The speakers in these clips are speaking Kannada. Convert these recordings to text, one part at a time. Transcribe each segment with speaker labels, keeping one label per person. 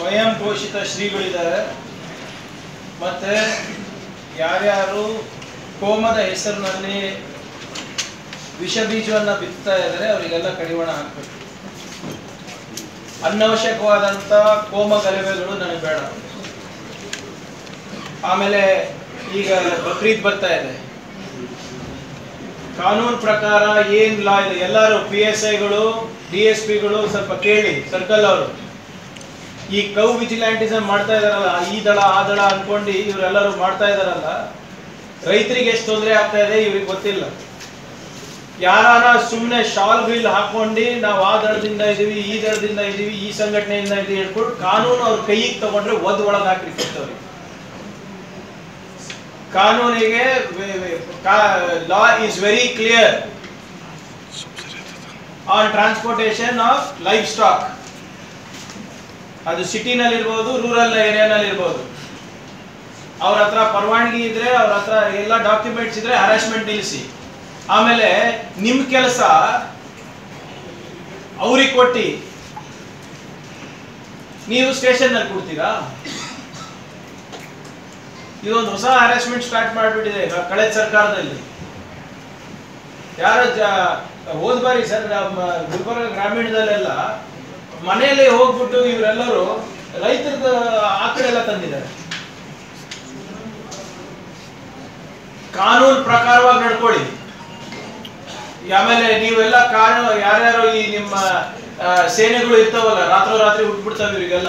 Speaker 1: ಸ್ವಯಂ ಘೋಷಿತ ಶ್ರೀಗಳಿದ್ದಾರೆ ಮತ್ತೆ ಯಾರ್ಯಾರು ಕೋಮದ ಹೆಸರಿನಲ್ಲಿ ವಿಷ ಬೀಜವನ್ನ ಬಿತ್ತಾ ಇದ್ದಾರೆ ಅವರಿಗೆಲ್ಲ ಕಡಿವಾಣ ಹಾಕ್ಬೇಕು ಅನವಶ್ಯಕವಾದಂತ ಕೋಮ ಗಲಭೆಗಳು ನನಗೆ ಬೇಡ ಆಮೇಲೆ ಈಗ ಬಕ್ರೀದ್ ಬರ್ತಾ ಇದೆ ಕಾನೂನು ಪ್ರಕಾರ ಏನ್ ಲಾ ಇದೆ ಎಲ್ಲರೂ ಪಿ ಎಸ್ ಐಗಳು ಡಿ ಎಸ್ ಪಿಗಳು ಸ್ವಲ್ಪ ಕೇಳಿ ಸರ್ಕಲ್ ಅವರು ಈ ಕೌ ವಿಜಿಲ್ಯಾಂಟಿಸಮ್ ಮಾಡ್ತಾ ಇದಾರಲ್ಲ ಈ ದಳ ಆ ದಳ ಅನ್ಕೊಂಡು ಇವರೆಲ್ಲರೂ ಮಾಡ್ತಾ ಇದಾರಲ್ಲ ರೈತರಿಗೆ ಎಷ್ಟು ತೊಂದರೆ ಆಗ್ತಾ ಇದೆ ಇವ್ರಿಗೆ ಗೊತ್ತಿಲ್ಲ ಯಾರಾನ ಸುಮ್ಮನೆ ಶಾಲ್ ಬಿಲ್ ಹಾಕೊಂಡು ನಾವು ಆ ದಳದಿಂದ ಇದೀವಿ ಈ ದಳದಿಂದ ಇದೀವಿ ಈ ಸಂಘಟನೆಯಿಂದ ಇದೀವಿ ಹೇಳ್ಕೊಂಡು ಕಾನೂನು ಅವ್ರ ಕೈಗೆ ತಗೊಂಡ್ರೆ ಒದ್ ಒಳಗೆ ಹಾಕ್ಲಿಕ್ಕೆ ಕಾನೂನಿಗೆ law is very clear on transportation of livestock ಅದು ಸಿಟಿನಲ್ಲಿ ಇರ್ಬೋದು ರೂರಲ್ ಏರಿಯಾನಲ್ಲಿ ಇರ್ಬೋದು ಅವ್ರ ಹತ್ರ ಪರವಾನಗಿ ಇದ್ರೆ ಅವ್ರ ಹತ್ರ ಎಲ್ಲ ಡಾಕ್ಯುಮೆಂಟ್ಸ್ ಇದ್ರೆ ಹರಾಸ್ಮೆಂಟ್ ನಿಲ್ಲಿಸಿ ಆಮೇಲೆ ನಿಮ್ ಕೆಲಸ ಅವ್ರಿಗೆ ಕೊಟ್ಟಿ ನೀವು ಸ್ಟೇಷನ್ ನಲ್ಲಿ ಕೊಡ್ತೀರಾ ಇದೊಂದು ಹೊಸ ಹರಾಸ್ಮೆಂಟ್ ಸ್ಟಾರ್ಟ್ ಮಾಡಿಬಿಟ್ಟಿದೆ ಕಳೆದ ಸರ್ಕಾರದಲ್ಲಿ ಯಾರೋ ಜ ಹೋದ್ ಬಾರಿ ಸರ್ ನಮ್ಮ ಗುಲ್ಬರ್ಗ ಗ್ರಾಮೀಣದಲ್ಲೆಲ್ಲ ಮನೆಯಲ್ಲೇ ಹೋಗ್ಬಿಟ್ಟು ಇವರೆಲ್ಲರೂ ರೈತರದ ಆಕಡೆ ಎಲ್ಲ ತಂದಿದ್ದಾರೆ ಕಾನೂನು ಪ್ರಕಾರವಾಗಿ ನಡ್ಕೊಳ್ಳಿ ಆಮೇಲೆ ನೀವೆಲ್ಲ ಕಾನೂನು ಯಾರ್ಯಾರು ಈ ನಿಮ್ಮ ಆ, ಸೇನೆಗಳು ಇರ್ತಾವಲ್ಲ ರಾತ್ರೋರಾತ್ರಿ ಹುಟ್ಬಿಡ್ತಾವೆ ಇವರಿಗೆಲ್ಲ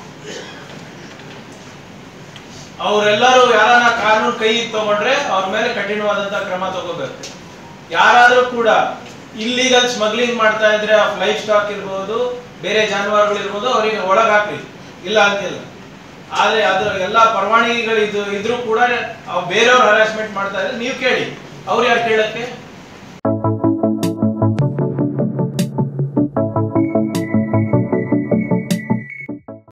Speaker 1: ಅವರೆಲ್ಲರೂ ಯಾರನ್ನ ಕಾನೂನು ಕೈ ತಗೊಂಡ್ರೆ ಅವ್ರ ಮೇಲೆ ಕಠಿಣವಾದಂತ ಕ್ರಮ ತಗೋಬೇಕು ಯಾರಾದ್ರೂ ಕೂಡ ಇಲ್ಲಿಗಲ್ ಸ್ಮಗ್ಲಿಂಗ್ ಮಾಡ್ತಾ ಇದ್ರೆ ಲೈಫ್ ಸ್ಟಾಕ್ ಇರ್ಬೋದು ಬೇರೆ ಜಾನುವಾರುಗಳು ಇರ್ಬೋದು ಅವರಿಗೆ ಒಳಗ್ ಹಾಕ್ರಿ ಇಲ್ಲ ಅಂತಿಲ್ಲ ಆದ್ರೆ ಅದ್ರ ಎಲ್ಲಾ ಪರವಾನಗಿಗಳು ಇದು ಇದ್ರೂ ಕೂಡ ಅವ್ ಬೇರೆಯವ್ರು ಹರಾಸ್ಮೆಂಟ್ ಮಾಡ್ತಾ ಇದ್ರೆ ನೀವು ಕೇಳಿ ಅವ್ರು ಯಾರು ಕೇಳಕ್ಕೆ